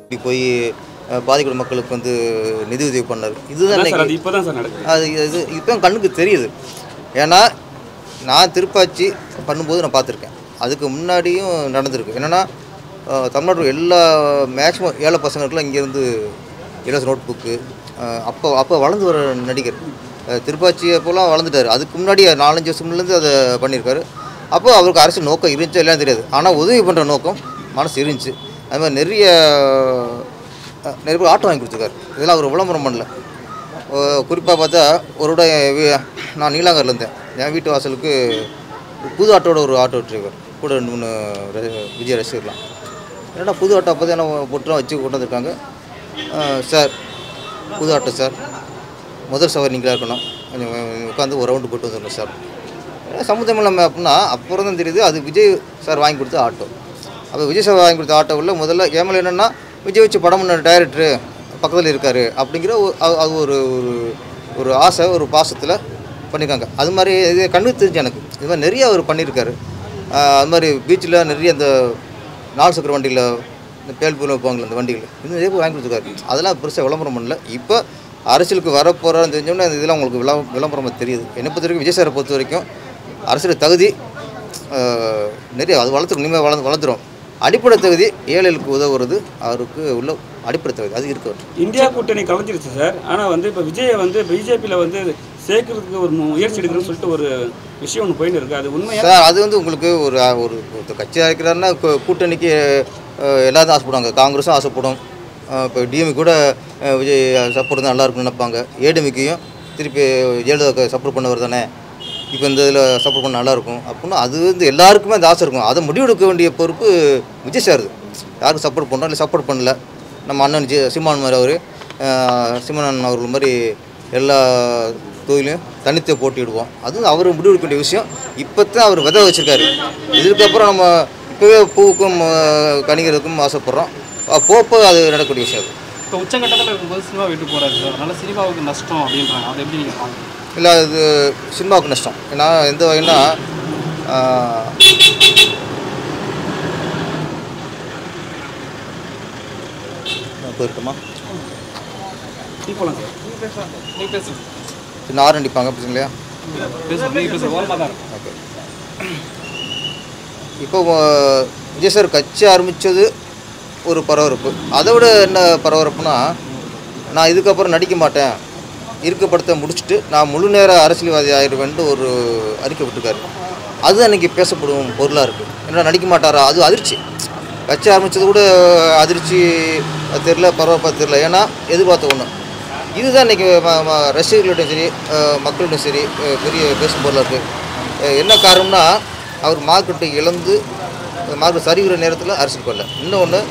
இப்படி போய் அஹ், பாதிக்கப்பட்ட மக்களுக்கு வந்து நிதி உதவி பண்ணார் இதுதான் அதான் சார் இன்னைக்கு அது இப்போ தான் சார் நடக்குது அது இது இப்போ கண்ணுக்கு தெரியுது ஏன்னா நான் திருப்பாச்சி பண்ணும்போது நான் பார்த்துருக்கேன் அதுக்கு முன்னாடியும் நடந்திருக்கு என்னென்னா தமிழ்நாடு எல்லா மேக்ஸிமம் ஏழை பசங்களுக்குலாம் இங்கேருந்து இலவச நோட் புக்கு அப்போ அப்போ வளர்ந்து வர நடிகர் அஹ், திருப்பாச்சி அப்போலாம் வளர்ந்துட்டார் அதுக்கு முன்னாடி நாலஞ்சு வருஷம் முன்னேருந்து அதை பண்ணியிருக்காரு அப்போ அவருக்கு அரசியல் நோக்கம் இருந்துச்சு எல்லாம் தெரியாது ஆனால் உதவி பண்ணுற நோக்கம் மனசு இருந்துச்சு அது மாதிரி நிறைய அஹ், நிறைய பேர் ஆட்டோ வாங்கி கொடுத்துருக்காரு இதெல்லாம் அவர் விளம்பரம் பண்ணல குறிப்பாக பார்த்தா ஒரு விட நான் நீலாங்கரில் இருந்தேன் என் வீட்டு வாசலுக்கு புது ஆட்டோட ஒரு ஆட்டோ டிரைவர் கூட ரெண்டு மூணு ர- விஜய் ரசிகர்லாம் என்னடா புது ஆட்டோ அப்போ தான் பொட்டுலாம் வச்சு கொண்டு வந்திருக்காங்க அஹ், சார் புது ஆட்டோ சார் முதல் சவாரி நீங்களாக இருக்கணும் கொஞ்சம் உட்காந்து ஒரு ரவுண்டு போட்டு வந்துடணும் சார் ஏன்னா சமுதாயம் இல்லாமல் அப்படின்னா அப்புறம் தான் தெரியுது அது விஜய் சார் வாங்கி கொடுத்த ஆட்டோ அப்போ விஜய் சார் வாங்கி கொடுத்த ஆட்டோவில் முதல்ல ஏமல் என்னென்னா விஜய் வச்சு படம் பண்ண டைரக்டரு பக்கத்தில் இருக்கார் அப்படிங்கிற ஒரு- அது அது ஒரு ஒரு ஒரு ஆசை ஒரு பாசத்தில் பண்ணியிருக்காங்க அது மாதிரி இது கண்ணுக்கு தெரிஞ்சு எனக்கு இது மாதிரி நிறைய அவர் பண்ணியிருக்காரு ஆஹ் அது மாதிரி பீச்சில் நிறைய அந்த நாலு சக்கர வண்டியில் இந்த பேல்பூரில் வைப்பாங்களே அந்த வண்டிகள் இது நிறைய பேர் வாங்கி கொடுத்துருக்காரு அதெல்லாம் பெருசாக விளம்பரம் பண்ணல இப்போ அரசியலுக்கு வரப்போகிறான்னு தெரிஞ்சோம்னா இந்த இதெல்லாம் உங்களுக்கு விளம் விளம்பரமாக தெரியுது என்னை பொறுத்த வரைக்கும் விஜய் சாரை பொறுத்த வரைக்கும் அரசியல் தகுதி ஆஹ், நிறைய அது வளர்த்துரும் இனிமேல் வளர்ந்து வளர்த்துரும் அடிப்படை தகுதி ஏழைகளுக்கு உதவுறது அவருக்கு உள்ள அடிப்படை தகுதி அது இருக்கு அவருக்கு. இந்தியா கூட்டணி கலைஞ்சிருச்சு சார் ஆனால் வந்து இப்போ விஜயை வந்து பிஜேபியில் வந்து சேர்க்கறதுக்கு ஒரு மு- முயற்சி எடுக்கிறேன்னு சொல்லிட்டு ஒரு விஷயம் ஒன்று போயின்னு இருக்கு அது உண்மையா சார் அது வந்து உங்களுக்கு ஒரு ஒரு ஒருத்தர் கட்சியாக இருக்கிறாருன்னா கூ- கூட்டணிக்கு அஹ், எல்லாரும் ஆசைப்படுவாங்க காங்கிரஸும் ஆசைப்படும் அஹ், இப்போ டிஎம்கே கூட அஹ், விஜய் சப்போர்ட் தான் நல்லா இருக்கும்னு நினைப்பாங்க ஏடிஎம்கேயும் திருப்பி ஜெயலலிதாவுக்கு சப்போர்ட் பண்ணவர் தானே இப்போ இந்த இதில் சப்போர்ட் பண்ண நல்லா இருக்கும் அப்படின்னா அது வந்து எல்லாருக்குமே அந்த ஆசை இருக்கும் அதை முடிவெடுக்க வேண்டிய பொறுப்பு விஜய் சார் யாருக்கு சப்போர்ட் பண்ணுறோம் இல்லை சப்போர்ட் பண்ணல நம்ம அண்ணன் ஜி சிம்மான் மாதிரி அவர் சிம்மன் அவர்கள் மாதிரி எல்லா தொழிலையும் தனித்து போட்டியிடுவோம் அதுவும் அவர் முடிவெடுக்க வேண்டிய விஷயம் இப்போ தான் அவர் விதை வச்சுருக்காரு இதுக்கப்புறம் நம்ம இப்போவே பூவுக்கும் அஹ், கணிகிறதுக்கும் ஆசைப்பட்றோம் போப்போ அது நடக்கக்கூடிய விஷயம் அது இப்போ உச்சகட்டத்தில் இருக்கும்போது சினிமா விட்டு போகிறாரு சார் அதனால சினிமாவுக்கு நஷ்டம் அப்படின்றாங்க அதை எப்படி நீங்கள் பார்க்குறீங்க இல்லை அது சினிமாவுக்கு நஷ்டம் ஏன்னா எந்த வகைன்னா ஆஹ், நான் போயிருக்கோமா நீ போகலாம் சார் நீங்கள் பேசுங்க சின்ன ஆறு அடிப்பாங்க பிரச்சனை பேசுங்க நீங்கள் பேசுங்க ஓரமாக தான் இருக்கும் ஓகே இப்போ அஹ், விஜய் சார் கட்சி ஆரம்பித்தது ஒரு பரபரப்பு அதை விட என்ன பரபரப்புனா நான் இதுக்கப்புறம் நடிக்க மாட்டேன் இருக்கப்படத்தை முடிச்சுட்டு நான் முழு நேர அரசியல்வாதி ஆயிடுவேன்ட்டு ஒரு அறிக்கை விட்டுருக்காரு அது அன்றைக்கி பேசப்படும் பொருளாக இருக்குது ஏன்னா நடிக்க மாட்டாரா அது அதிர்ச்சி கட்சி ஆரம்பித்தது கூட அதிர்ச்சி தெரில பரபரப்பாக தெரில ஏன்னா எதிர்பார்த்த ஒன்று இதுதான் இன்றைக்கி ரசிகர்களிடம் சரி அஹ், மக்களிடம் சரி அஹ், பெரிய பேசும் பொருளாக இருக்குது என்ன காரணம்னா அவர் மார்க்கெட்டை இழந்து மார்க்கெட் சரிகிற நேரத்தில் அரசியல் கொள்ள இன்னொன்று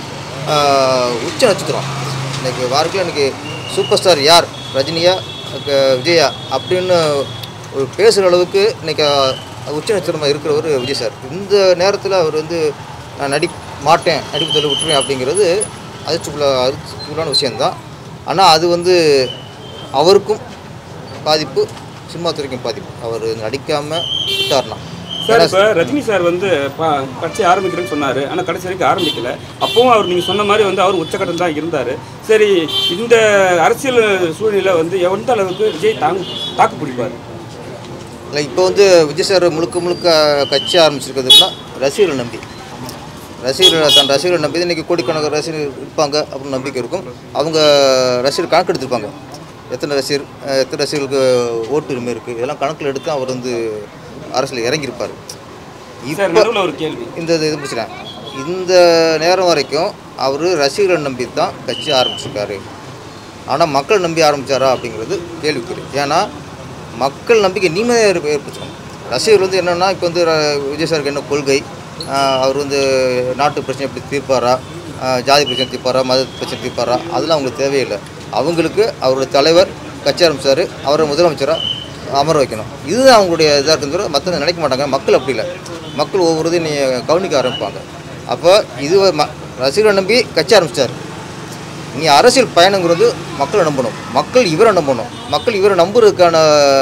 உச்ச நட்சத்திரம் இன்றைக்கி வாழ்க்கையில் இன்றைக்கி சூப்பர் ஸ்டார் யார் ரஜினியா க- விஜயா அப்படின்னு ஒரு பேசுகிற அளவுக்கு இன்றைக்கி உச்ச நட்சத்திரமாக இருக்கிறவர் விஜய் சார் இந்த நேரத்தில் அவர் வந்து நான் நடி மாட்டேன் நடிப்பு தொழில் விட்டுருவேன் அப்படிங்கிறது அதிர்ச்சிக்குள்ள அதிர்ச்சிக்குள்ளான விஷயந்தான் ஆனால் அது வந்து அவருக்கும் பாதிப்பு சினிமா துறைக்கும் பாதிப்பு அவர் நடிக்காமல் விட்டார்னா சார் இப்போ ரஜினி சார் வந்து ப- கட்சி ஆரம்பிக்கிறேன்னு சொன்னார் ஆனால் கடைசி வரைக்கும் ஆரம்பிக்கல அப்பவும் அவர் நீங்கள் சொன்ன மாதிரி வந்து அவர் உச்சக்கட்டம் தான் இருந்தார் சரி இந்த அரசியல் சூழ்நிலை வந்து எந்த அளவுக்கு விஜய் தாங்கு தாக்கு பிடிப்பார் இல்லை இப்போ வந்து விஜய் சார் முழுக்க முழுக்க கட்சி ஆரம்பிச்சிருக்கிறதுனா ரசிகர்கள் நம்பி ரசிகர்கள் தன் ரசிகர்கள் நம்பி இன்றைக்கி கோடிக்கணக்கான ரசிகர்கள் இருப்பாங்க அப்படின்னு நம்பிக்கை இருக்கும் அவங்க ரசிகர் கணக்கு எடுத்திருப்பாங்க எத்தனை ரசிகர் அஹ், எத்தனை ரசிகர்களுக்கு ஓட்டு உரிமை இருக்குது இதெல்லாம் கணக்கில் எடுத்து அவர் வந்து அரசியல் இறங்கியிருப்பார் சார் இப்போ நடுவில் ஒரு கேள்வி இந்த இது முடிச்சிட்டேன் இந்த நேரம் வரைக்கும் அவர் ரசிகர்களை நம்பி தான் கட்சி ஆரம்பிச்சிருக்காரு ஆனால் மக்கள் நம்பி ஆரம்பிச்சாரா அப்படிங்கிறது கேள்விக்குறி ஏன்னா மக்கள் நம்பிக்கை நீமையாக ஏற்படுத்தணும் ரசிகர் வந்து என்னென்னா இப்போ வந்து ர- விஜய் சாருக்கு என்ன கொள்கை ஆஹ் அவர் வந்து நாட்டு பிரச்சனை எப்படி தீர்ப்பாரா ஆஹ் ஜாதி பிரச்சனை தீர்ப்பாரா மத பிரச்சனை தீர்ப்பாரா அதெல்லாம் அவங்களுக்கு தேவையில்லை அவங்களுக்கு அவருடைய தலைவர் கட்சி ஆரம்பிச்சார் அவரை முதலமைச்சராக அமர வைக்கணும் இதுதான் அவங்களுடைய இதாக இருக்கிறது மற்றவங்க நினைக்க மாட்டாங்க மக்கள் அப்படி இல்லை மக்கள் ஒவ்வொரு இதையும் நீ கவனிக்க ஆரம்பிப்பாங்க அப்போ இது ம ரசிகரை நம்பி கட்சி ஆரம்பிச்சார் நீ அரசியல் பயணங்கிறது மக்களை நம்பணும் மக்கள் இவரை நம்பணும் மக்கள் இவரை நம்புறதுக்கான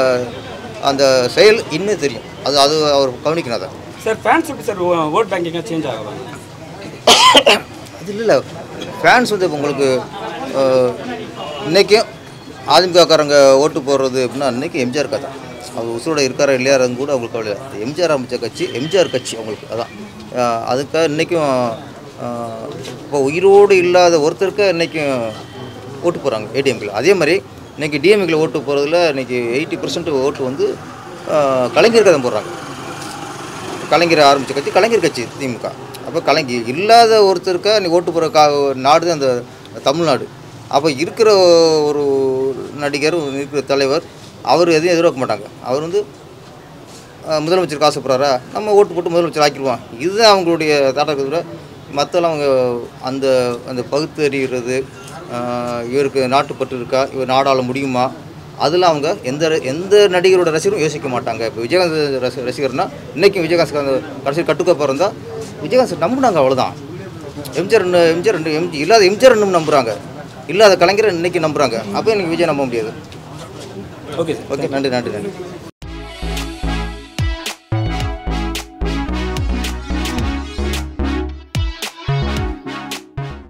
அந்த செயல் இன்னும் தெரியும் அது அது அவர் கவனிக்கணும் அதை சார் ஃபேன்ஸ் எப்படி சார் ஓட் பேங்கிங்காக சேஞ்ச் ஆகலாம் அது இல்லை ஃபேன்ஸ் வந்து இப்போ உங்களுக்கு அஹ், இன்னைக்கும் அதிமுகக்காரங்க ஓட்டு போடுறது அப்படின்னா இன்னைக்கு எம்ஜிஆர் கதை அவர் உசுரோட இருக்காரா இல்லையாருன்னு கூட அவங்களுக்கு கவலை இல்லை. எம்ஜிஆர் அமைச்ச கட்சி எம்ஜிஆர் கட்சி அவங்களுக்கு அதான் அஹ், அதுக்காக இன்றைக்கும் இப்போ உயிரோடு இல்லாத ஒருத்தருக்கு இன்றைக்கும் ஓட்டு போகிறாங்க ஏடிஎம்கில் அதே மாதிரி இன்றைக்கி டிஎம்கில் ஓட்டு போகிறதுல இன்றைக்கி எயிட்டி பர்சன்ட் ஓட்டு வந்து அஹ், கலைஞருக்கு தான் போடுறாங்க கலைஞர் ஆரம்பித்த கட்சி கலைஞர் கட்சி திமுக அப்போ கலைஞர் இல்லாத ஒருத்தருக்கா நீ ஓட்டு போகிற கா நாடு தான் அந்த தமிழ்நாடு அப்போ இருக்கிற ஒரு நடிகர் இருக்கிற தலைவர் அவர் எதையும் எதிர்பார்க்க மாட்டாங்க அவர் வந்து அஹ், முதலமைச்சருக்கு ஆசைப்படுறாரா நம்ம ஓட்டு போட்டு முதலமைச்சர் ஆக்கிடுவோம் இதுதான் அவங்களுடைய தாட்டத்தை தவிர மற்றெல்லாம் அவங்க அந்த அந்த பகுத்தறிகிறது அஹ், இவருக்கு நாட்டுப்பற்று இருக்கா இவர் நாடாள முடியுமா அதில் அவங்க எந்த எந்த நடிகரோட ரசிகரும் யோசிக்க மாட்டாங்க இப்போ விஜயகாந்த் ரசி ரசிகர்னா இன்றைக்கும் விஜயகாந்த் கடைசியில் கட்டுக்கோப்பாக இருந்தால் விஜயகாந்த் நம்பினாங்க அவ்வளோதான் எம்ஜிஆர் ரெண்டு எம்ஜிஆர் ரெண்டு எம்ஜி இல்லாத எம்ஜிஆர் ரெண்டும் நம்புகிறாங்க இல்லாத கலைஞரை இன்னைக்கு நம்புகிறாங்க அப்போ எனக்கு விஜய் நம்ப முடியாது ஓகே சார் ஓகே நன்றி நன்றி நன்றி